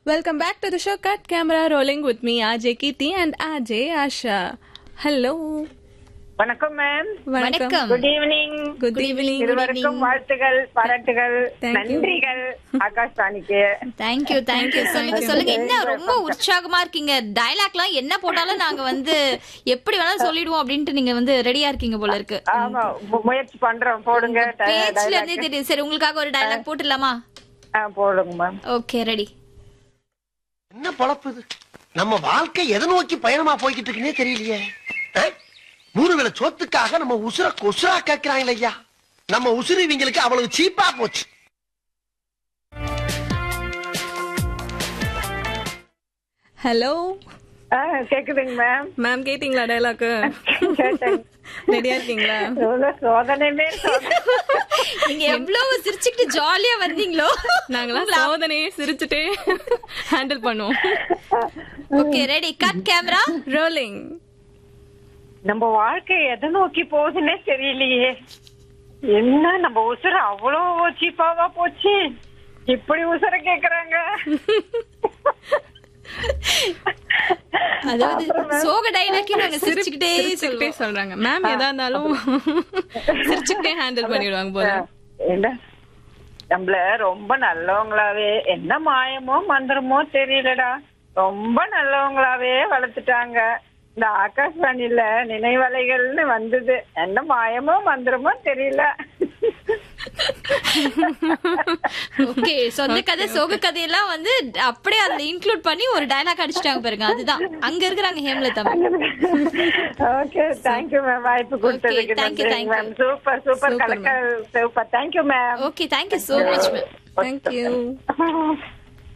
Welcome back to the show Cut Camera Rolling with me, RJ Kirti and RJ Asha. Hello. வணக்கம் ma'am வணக்கம் good evening Good evening. இருவருக்கும் வாழ்த்துகள் பாராட்டுகள் Thank you. நன்றிகள் ஆகாஷ்வாணிக்கு thank you thank you சொல்லுங்க சொல்லுங்க என்ன ரொம்ப உற்சாகமா இருக்கீங்க டயலாக்லாம் என்ன போட்டாலும் நாங்க வந்து எப்படி வேணாலும் சொல்லிடுவோம் அப்படின்ட்டு நீங்க வந்து ரெடியா இருக்கீங்க போல இருக்கு ஆமா மு- முயற்சி பண்றோம் போடுங்க ட- பேச்சுல dialogue. இருந்தே தெரியும் சரி உங்களுக்காக ஒரு டயலாக் போட்டுடலாமா ஆ, போடுங்க மேம் ஓகே ரெடி என்ன பொழப்பு இது நம்ம வாழ்க்கை எதை நோக்கி பயணமா போய்கிட்டு இருக்குன்னே தெரியலையே ஆ? மூணு வேளை சோத்துக்காக நம்ம உசுர கொசுரா கேட்கிறாங்களே ஐயா நம்ம உசுறு இவங்களுக்கு அவ்வளவு சீப்பா போச்சு ஹலோ ஆ, கேக்குதுங்க மேம் மேம் கேட்டிங்களா டைலாக்கு கேட்டேன். ரெடியா இருக்கீங்களா எவ்வளவு சோதனை மேல் சோதனை. நீங்க எவ்வளவு சிரிச்சுக்கிட்டு ஜாலியா வந்தீங்களோ நாங்களாம் சோதனையே சிரிச்சுட்டே ஹேண்டில் பண்ணுவோம் okay ready cut camera rolling நம்ம வாழ்க்கை எதை நோக்கி போகுதுன்னே தெரியலையே என்ன நம்ம உசுர அவ்வளவு சீப்பாவா போச்சு இப்படி உசுர கேக்குறாங்க அதாவது சோக டயலாக்கே நாங்க சிரிச்சுக்கிட்டே சிரிச்சுக்கிட்டே சொல்லுவோம் சொல்றாங்க மேம் எதா இருந்தாலும் சிரிச்சுக்கிட்டே ஹேண்டில் பண்ணிடுவாங்க போல என்ன நம்மள ரொம்ப நல்லவங்களாவே என்ன மாயமோ மந்திரமோ தெரியலடா ரொம்ப நல்லவங்களாவே வளர்த்துட்டாங்க இந்த ஆகாஷ்வாணில நினைவலைகள்னு வந்தது என்ன மாயமோ மந்திரமோ தெரியல ஓகே சொந்த கதை சோக கதையெல்லாம் வந்து அப்படியே அதுல இன்க்ளூட் பண்ணி ஒரு டயலாக் அடிச்சிட்டாங்க பாருங்க அதுதான் அங்க இருக்கிறாங்க ஹேம்லதா ஓகே தேங்க்யூ மேம் வாய்ப்பு கொடுத்ததுக்கு thank you, நன்றி thank you. Ma'am super super Super, கலக்க super thank you ma'am okay thank you so much ma'am thank you